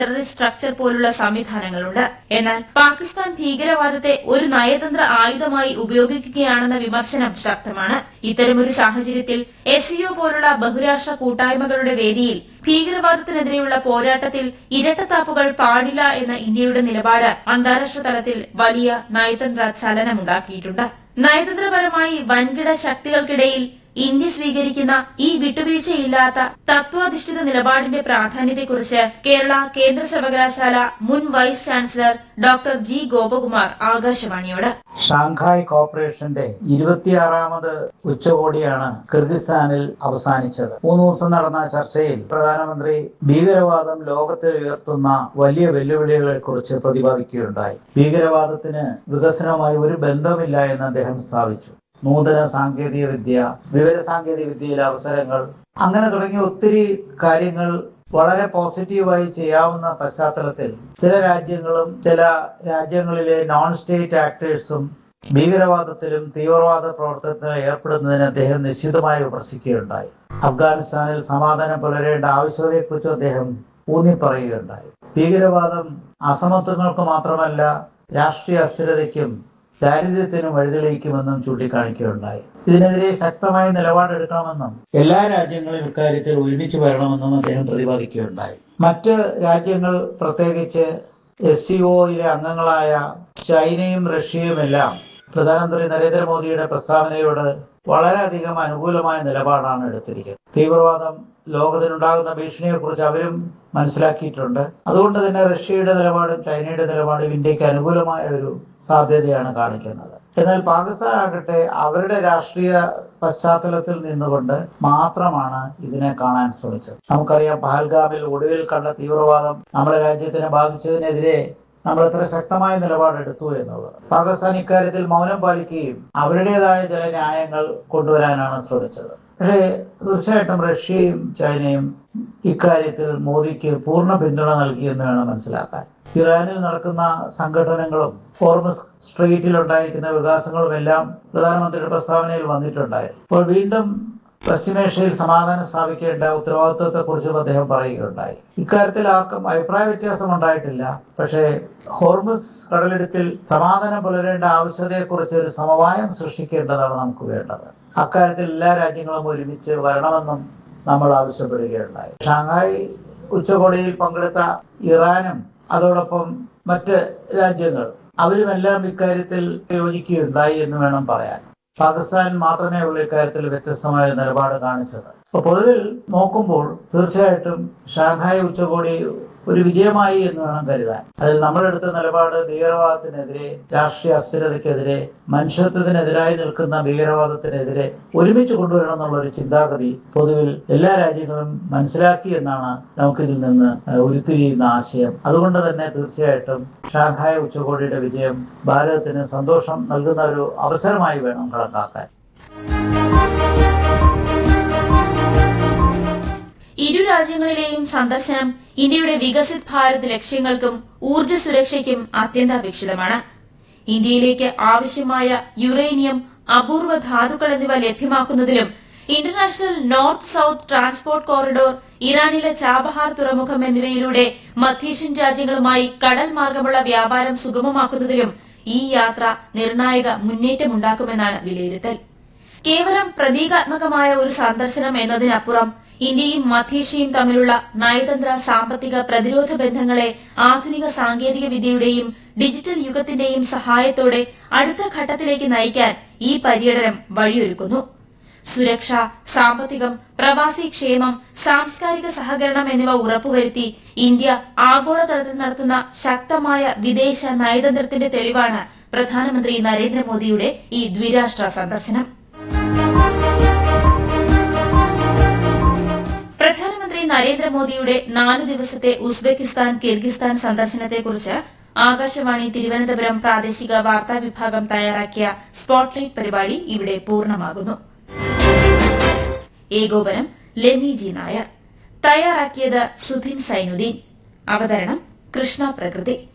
terrorist structure പോലുള്ള സംവിധാനങ്ങളുണ്ട് എന്നാൽ പാകിസ്ഥാൻ ഭീകരവാദത്തെ ഒരു നയതന്ത്ര ആയുധമായി ഉപയോഗിക്കുകയാണെന്ന വിമർശനം ശക്തമാണ് ഇത്തരമൊരു സാഹചര്യത്തിൽ എസ് പോലുള്ള ബഹുരാഷ്ട്ര കൂട്ടായ്മകളുടെ വേദിയിൽ ഭീകരവാദത്തിനെതിരെയുള്ള പോരാട്ടത്തിൽ ഇരട്ടത്താപ്പുകൾ പാടില്ല എന്ന ഇന്ത്യയുടെ നിലപാട് അന്താരാഷ്ട്ര തലത്തിൽ വലിയ നയതന്ത്ര ചലനമുണ്ടാക്കിയിട്ടുണ്ട് നയതന്ത്രപരമായി വൻകിട ശക്തികൾക്കിടയിൽ ഇന്ത്യ സ്വീകരിക്കുന്ന ഈ വിട്ടുവീഴ്ചയില്ലാത്ത തത്വാധിഷ്ഠിത നിലപാടിന്റെ പ്രാധാന്യത്തെക്കുറിച്ച് കേരള കേന്ദ്ര സർവകലാശാല മുൻ vice chancellor doctor G Gopakumar ആകാശവാണിയോട് ഷാങ്ഹായ് കോർപ്പറേഷന്റെ ഇരുപത്തിയാറാമത് ഉച്ചകോടിയാണ് കിർഗിസ്ഥാനിൽ അവസാനിച്ചത് മൂന്ന് ദിവസം നടന്ന ചർച്ചയിൽ പ്രധാനമന്ത്രി ഭീകരവാദം ലോകത്തിൽ ഉയർത്തുന്ന വലിയ വെല്ലുവിളികളെ കുറിച്ച് പ്രതിപാദിക്കുകയുണ്ടായി ഭീകരവാദത്തിന് വികസനവുമായി ഒരു ബന്ധമില്ല എന്ന് അദ്ദേഹം സ്ഥാപിച്ചു നൂതന സാങ്കേതിക വിദ്യ വിവര സാങ്കേതിക വിദ്യയിലെ അവസരങ്ങൾ അങ്ങനെ തുടങ്ങിയ ഒത്തിരി കാര്യങ്ങൾ വളരെ പോസിറ്റീവായി ചെയ്യാവുന്ന പശ്ചാത്തലത്തിൽ ചില രാജ്യങ്ങളും ചില രാജ്യങ്ങളിലെ നോൺ സ്റ്റേറ്റ് ആക്ടേഴ്സും ഭീകരവാദത്തിലും തീവ്രവാദ പ്രവർത്തനത്തിലും ഏർപ്പെടുന്നതിന് അദ്ദേഹം നിശ്ചിതമായി വിമർശിക്കുകയുണ്ടായി അഫ്ഗാനിസ്ഥാനിൽ സമാധാനം പുലരേണ്ട ആവശ്യകതയെക്കുറിച്ചും അദ്ദേഹം ഊന്നി പറയുകയുണ്ടായി ഭീകരവാദം അസമത്വങ്ങൾക്ക് മാത്രമല്ല രാഷ്ട്രീയ അസ്ഥിരതയ്ക്കും ദാരിദ്ര്യത്തിനും വഴിതെളിയിക്കുമെന്നും ചൂണ്ടിക്കാണിക്കുകയുണ്ടായി ഇതിനെതിരെ ശക്തമായ നിലപാടെടുക്കണമെന്നും എല്ലാ രാജ്യങ്ങളും ഇക്കാര്യത്തിൽ ഒരുമിച്ച് വരണമെന്നും അദ്ദേഹം പ്രതിപാദിക്കുകയുണ്ടായി മറ്റ് രാജ്യങ്ങൾ പ്രത്യേകിച്ച് എസ് സി ഒയിലെ അംഗങ്ങളായ ചൈനയും റഷ്യയുമെല്ലാം പ്രധാനമന്ത്രി നരേന്ദ്രമോദിയുടെ പ്രസ്താവനയോട് വളരെയധികം അനുകൂലമായ നിലപാടാണ് എടുത്തിരിക്കുന്നത് തീവ്രവാദം ലോകത്തിനുണ്ടാകുന്ന ഭീഷണിയെക്കുറിച്ച് അവരും മനസ്സിലാക്കിയിട്ടുണ്ട് അതുകൊണ്ട് തന്നെ റഷ്യയുടെ നിലപാടും ചൈനയുടെ നിലപാടും ഇന്ത്യക്ക് അനുകൂലമായ ഒരു സാധ്യതയാണ് കാണിക്കുന്നത് എന്നാൽ പാകിസ്ഥാൻ ആകട്ടെ അവരുടെ രാഷ്ട്രീയ പശ്ചാത്തലത്തിൽ നിന്നുകൊണ്ട് മാത്രമാണ് ഇതിനെ കാണാൻ ശ്രമിച്ചത് നമുക്കറിയാം പഹൽഗാമിൽ ഒടുവിൽ കണ്ട തീവ്രവാദം നമ്മുടെ രാജ്യത്തിനെ ബാധിച്ചതിനെതിരെ നമ്മൾ എത്ര ശക്തമായ നിലപാടെടുത്തു എന്നുള്ളത് പാകിസ്ഥാൻ ഇക്കാര്യത്തിൽ മൗനം പാലിക്കുകയും അവരുടേതായ ചില ന്യായങ്ങൾ കൊണ്ടുവരാനാണ് ശ്രമിച്ചത് പക്ഷേ തീർച്ചയായിട്ടും റഷ്യയും ചൈനയും ഇക്കാര്യത്തിൽ മോദിക്ക് പൂർണ്ണ പിന്തുണ നൽകിയെന്ന് വേണം മനസ്സിലാക്കാൻ ഇറാനിൽ നടക്കുന്ന സംഘടനകളും ഹോർമസ് സ്ട്രീറ്റിൽ ഉണ്ടായിരിക്കുന്ന വികാസങ്ങളും എല്ലാം പ്രധാനമന്ത്രിയുടെ പ്രസ്താവനയിൽ വന്നിട്ടുണ്ടായിരുന്നു അപ്പോൾ വീണ്ടും പശ്ചിമേഷ്യയിൽ സമാധാനം സ്ഥാപിക്കേണ്ട ഉത്തരവാദിത്വത്തെക്കുറിച്ചും അദ്ദേഹം പറയുകയുണ്ടായി ഇക്കാര്യത്തിൽ ആർക്കും അഭിപ്രായ വ്യത്യാസം ഉണ്ടായിട്ടില്ല പക്ഷേ ഹോർമസ് കടലിടുക്കിൽ സമാധാനം പുലരേണ്ട ആവശ്യകതയെക്കുറിച്ച് ഒരു സമവായം സൃഷ്ടിക്കേണ്ടതാണ് നമുക്ക് വേണ്ടത് അക്കാര്യത്തിൽ എല്ലാ രാജ്യങ്ങളും ഒരുമിച്ച് വരണമെന്നും നമ്മൾ ആവശ്യപ്പെടുകയുണ്ടായി ഷാങ്ഹായ് ഉച്ചകോടിയിൽ പങ്കെടുത്ത ഇറാനും അതോടൊപ്പം മറ്റ് രാജ്യങ്ങൾ അവരുമെല്ലാം ഇക്കാര്യത്തിൽ യോജിക്കുകയുണ്ടായി എന്ന് വേണം പറയാൻ പാകിസ്ഥാൻ മാത്രമേ ഉള്ളൂ ഇക്കാര്യത്തിൽ വ്യത്യസ്തമായ നിലപാട് കാണിച്ചത് അപ്പൊ പൊതുവിൽ നോക്കുമ്പോൾ തീർച്ചയായിട്ടും ഷാങ്ഹായ് ഉച്ചകോടി ഒരു വിജയമായി എന്ന് വേണം കരുതാൻ അതിൽ നമ്മളെടുത്ത നിലപാട് ഭീകരവാദത്തിനെതിരെ രാഷ്ട്രീയ അസ്ഥിരതയ്ക്കെതിരെ മനുഷ്യത്വത്തിനെതിരായി നിൽക്കുന്ന ഭീകരവാദത്തിനെതിരെ ഒരുമിച്ച് കൊണ്ടുവരണം എന്നുള്ള ഒരു ചിന്താഗതി പൊതുവിൽ എല്ലാ രാജ്യങ്ങളും മനസ്സിലാക്കി എന്നാണ് നമുക്കിതിൽ നിന്ന് ഉരുത്തിരിയുന്ന ആശയം അതുകൊണ്ട് തന്നെ തീർച്ചയായിട്ടും ഷാങ്ഹായ് ഉച്ചകോടിയുടെ വിജയം ഭാരതത്തിന് സന്തോഷം നൽകുന്ന ഒരു അവസരമായി വേണം കണക്കാക്കാൻ ഇരു രാജ്യങ്ങളിലെയും സന്ദർശനം ഇന്ത്യയുടെ വികസിത് ഭാരത് ലക്ഷ്യങ്ങൾക്കും ഊർജ്ജ സുരക്ഷയ്ക്കും അത്യന്താപേക്ഷിതമാണ് ഇന്ത്യയിലേക്ക് ആവശ്യമായ യുറേനിയം അപൂർവ ധാതുക്കൾ എന്നിവ ലഭ്യമാക്കുന്നതിലും international north south transport corridor ഇറാനിലെ ചാബഹാർ തുറമുഖം എന്നിവയിലൂടെ മധ്യേഷ്യൻ രാജ്യങ്ങളുമായി കടൽ മാർഗമുള്ള വ്യാപാരം സുഗമമാക്കുന്നതിലും ഈ യാത്ര നിർണായക മുന്നേറ്റമുണ്ടാക്കുമെന്നാണ് വിലയിരുത്തൽ കേവലം പ്രതീകാത്മകമായ ഒരു സന്ദർശനം എന്നതിനപ്പുറം ഇന്ത്യയും മധ്യേഷ്യയും തമ്മിലുള്ള നയതന്ത്ര സാമ്പത്തിക പ്രതിരോധ ബന്ധങ്ങളെ ആധുനിക സാങ്കേതിക വിദ്യയുടെയും ഡിജിറ്റൽ യുഗത്തിന്റെയും സഹായത്തോടെ അടുത്ത ഘട്ടത്തിലേക്ക് നയിക്കാൻ ഈ പര്യടനം വഴിയൊരുക്കുന്നു സുരക്ഷ സാമ്പത്തികം പ്രവാസി ക്ഷേമം സാംസ്കാരിക സഹകരണം എന്നിവ ഉറപ്പുവരുത്തി ഇന്ത്യ ആഗോളതലത്തിൽ നടത്തുന്ന ശക്തമായ വിദേശ നയതന്ത്രത്തിന്റെ തെളിവാണ് പ്രധാനമന്ത്രി നരേന്ദ്രമോദിയുടെ ഈ ദ്വിരാഷ്ട്ര സന്ദർശനം പ്രധാനമന്ത്രി നരേന്ദ്രമോദിയുടെ നാല് ദിവസത്തെ ഉസ്ബെക്കിസ്ഥാൻ കിർഗിസ്ഥാൻ സന്ദർശനത്തെക്കുറിച്ച് ആകാശവാണി തിരുവനന്തപുരം പ്രാദേശിക വാർത്താ വിഭാഗം തയ്യാറാക്കിയ സ്പോട്ട്ലൈറ്റ് പരിപാടി ഇവിടെ പൂർണ്ണമാകുന്നു ഏകോപനം ലെമി ജി നായർ തയ്യാറാക്കിയത് സുധിൻ സൈനുദ്ദീൻ അവതരണം കൃഷ്ണ പ്രകൃതി